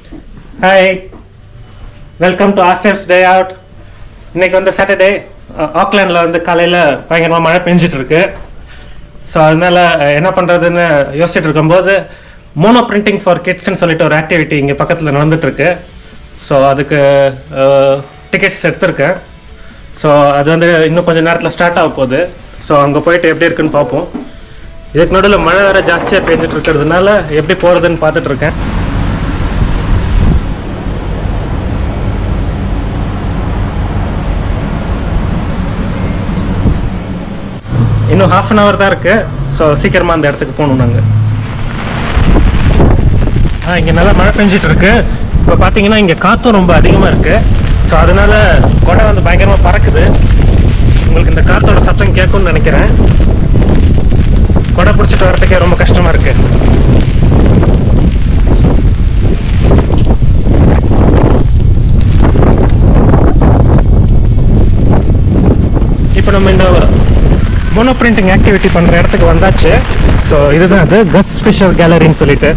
Hi welcome to Asher's day out இன்னைக்கு வந்து Saturday ஆக்லாண்டில் வந்து காலையில் பயங்கரமாக மழை பெஞ்சிட்டு இருக்கு ஸோ அதனால அஹ், என்ன பண்ணுறதுன்னு யோசிச்சுட்டு இருக்கும்போது மோனோ பிரிண்டிங் ஃபார் கிட்ஸ்ன்னு சொல்லிட்டு ஒரு ஆக்டிவிட்டி இங்கே பக்கத்தில் நடந்துட்டு இருக்கு ஸோ அதுக்கு டிக்கெட்ஸ் எடுத்திருக்கேன் ஸோ அது வந்து இன்னும் கொஞ்சம் நேரத்தில் ஸ்டார்ட் ஆக போகுது ஸோ அங்கே போயிட்டு எப்படி இருக்குன்னு பார்ப்போம் இதுக்கு நடுவில் மழை வேறு ஜாஸ்தியாக பெஞ்சிட்டு இருக்கிறதுனால எப்படி போகிறதுன்னு பார்த்துட்டு இருக்கேன் இன்னும் ஹாஃப் அன் ஹவர் தான் இருக்கு ஸோ சீக்கிரமாக அந்த இடத்துக்கு போகணும் நாங்கள் ஆ இங்கே நல்லா மழை பெஞ்சிட்டு இருக்கு இப்போ பார்த்தீங்கன்னா இங்கே காற்றும் ரொம்ப அதிகமாக இருக்கு ஸோ அதனால கொடை வந்து பயங்கரமாக பறக்குது உங்களுக்கு இந்த காற்றோட சத்தம் கேட்கும்னு நினைக்கிறேன் கொடை பிடிச்சிட்டு வரதுக்கே ரொம்ப கஷ்டமாக இருக்கு இப்போ நம்ம இந்த மோனோ பிரிண்டிங் ஆக்டிவிட்டி பண்ணுற இடத்துக்கு வந்தாச்சு ஸோ இதுதான் அது கஸ் ஃபிஷர் கேலரின்னு சொல்லிட்டு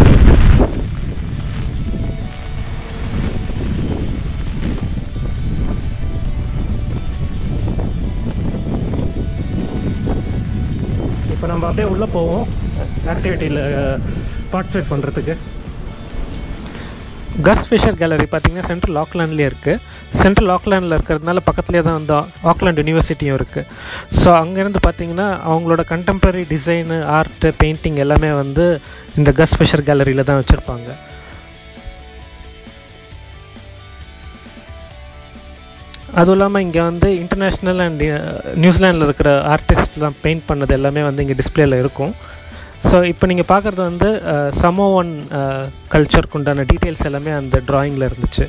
இப்போ நம்ம அப்படியே உள்ளே போவோம் ஆக்டிவிட்டியில் பார்ட்டிசிபேட் பண்ணுறதுக்கு கஸ் ஃபிஷர் கேலரி பார்த்தீங்கன்னா சென்ட்ரல் ஆக்லாண்ட்லேயே இருக்குது சென்ட்ரல் ஆக்லாண்டில் இருக்கிறதுனால பக்கத்துலேயே தான் வந்து ஆக்லாண்ட் யூனிவர்சிட்டியும் இருக்குது ஸோ அங்கேருந்து பார்த்தீங்கன்னா அவங்களோட கண்டெம்பரரி டிசைனு ஆர்ட்டு பெயிண்டிங் எல்லாமே வந்து இந்த கஸ் ஃபிஷர் கேலரியில் தான் வச்சுருப்பாங்க அதுவும் இல்லாமல் இங்கே வந்து இன்டர்நேஷ்னல் அண்ட் நியூசிலாண்டில் இருக்கிற ஆர்டிஸ்ட்லாம் பெயிண்ட் பண்ணது எல்லாமே வந்து இங்கே டிஸ்பிளேல இருக்கும் ஸோ இப்போ நீங்கள் பார்க்குறது வந்து சமோவன் கல்ச்சருக்கு உண்டான டீட்டெயில்ஸ் எல்லாமே அந்த ட்ராயிங்கில் இருந்துச்சு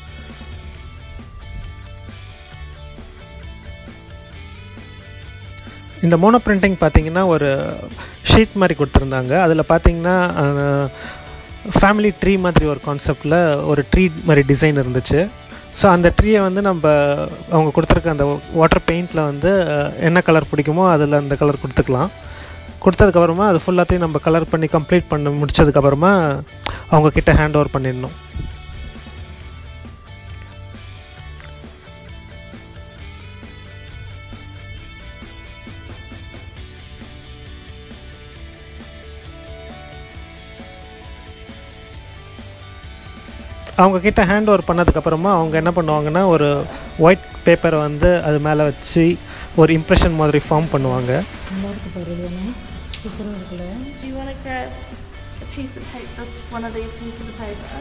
இந்த மோனோ பிரிண்டிங் பார்த்தீங்கன்னா ஒரு ஷீட் மாதிரி கொடுத்துருந்தாங்க அதில் பார்த்தீங்கன்னா ஃபேமிலி ட்ரீ மாதிரி ஒரு கான்செப்டில் ஒரு ட்ரீ மாதிரி டிசைன் இருந்துச்சு ஸோ அந்த ட்ரீயை வந்து நம்ம அவங்க கொடுத்துருக்க அந்த வாட்டர் பெயிண்டில் வந்து அஹ், என்ன கலர் பிடிக்குமோ அதில் அந்த கலர் கொடுத்துக்கலாம் கொடுத்ததுக்கப்புறமா அது ஃபுல்லாத்தையும் நம்ம கலர் பண்ணி கம்ப்ளீட் பண்ண முடிச்சதுக்கப்புறமா அவங்க கிட்ட ஹேண்ட் ஓவர் பண்ணிடணும் அவங்க கிட்ட ஹேண்ட் ஓவர் பண்ணதுக்கப்புறமா அவங்க என்ன பண்ணுவாங்கன்னா ஒரு ஒயிட் பேப்பரை வந்து அது மேலே வச்சு ஒரு இம்ப்ரெஷன் மாதிரி ஃபார்ம் பண்ணுவாங்க நல்லா இருக்கு பாரு இது என்ன சூப்பராக இருக்குல்ல Do you want to grab a piece of paper, this one of these pieces of paper?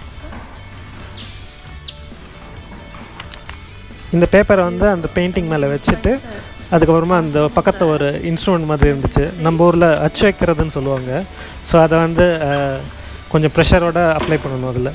இந்த பேப்பரை வந்து அந்த பெயிண்டிங் மேலே வச்சுட்டு அதுக்கப்புறமா அந்த பக்கத்தில் ஒரு இன்ஸ்ட்ருமெண்ட் மாதிரி இருந்துச்சு நம்ம ஊரில் அச்சு வைக்கிறதுன்னு சொல்லுவாங்க ஸோ அதை வந்து அஹ், கொஞ்சம் ப்ரெஷரோட அப்ளை பண்ணணும் அதில்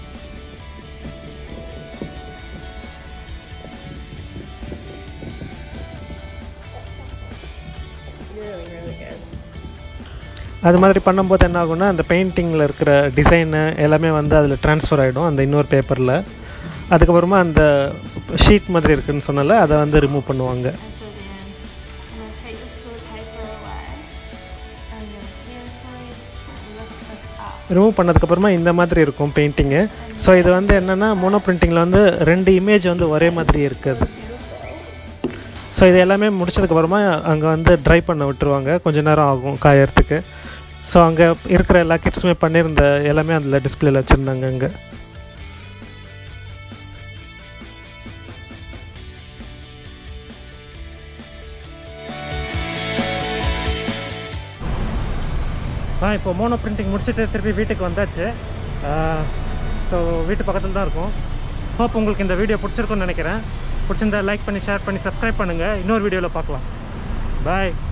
Really, really good. அது மாதிரி பண்ணும்போது என்ன ஆகும்னா அந்த பெயிண்டிங்கில் இருக்கிற டிசைனு எல்லாமே வந்து அதில் ட்ரான்ஸ்ஃபர் ஆகிடும் அந்த இன்னொரு பேப்பரில் அதுக்கப்புறமா அந்த ஷீட் மாதிரி இருக்குன்னு சொன்னால அதை வந்து ரிமூவ் பண்ணுவாங்க And so then I'm going to take this blue paper away and then carefully lift this up. Remove பண்ணதுக்கப்புறமா இந்த மாதிரி இருக்கும் பெயிண்டிங்கு ஸோ இது வந்து என்னென்னா மோனோ பிரிண்டிங்கில் வந்து ரெண்டு இமேஜ் வந்து ஒரே மாதிரி இருக்குது ஸோ இது எல்லாமே முடிச்சதுக்கப்புறமா அங்கே வந்து ட்ரை பண்ண விட்டுருவாங்க கொஞ்ச நேரம் ஆகும் காயறதுக்கு ஸோ அங்கே இருக்கிற எல்லா கிட்ஸுமே பண்ணியிருந்த எல்லாமே அதில் டிஸ்பிளேல வச்சுருந்தாங்க அங்கே ஆ இப்போ மோனோ பிரிண்டிங் முடிச்சுட்டு திருப்பி வீட்டுக்கு வந்தாச்சு ஸோ வீட்டு பக்கத்தில் தான் இருக்கும் ஹோப் உங்களுக்கு இந்த வீடியோ பிடிச்சிருக்கும்னு நினைக்கிறேன் பிடிச்சிருந்தா லைக் பண்ணி ஷேர் பண்ணி சப்ஸ்கிரைப் பண்ணுங்கள் இன்னொரு வீடியோவில் பார்க்கலாம் பாய்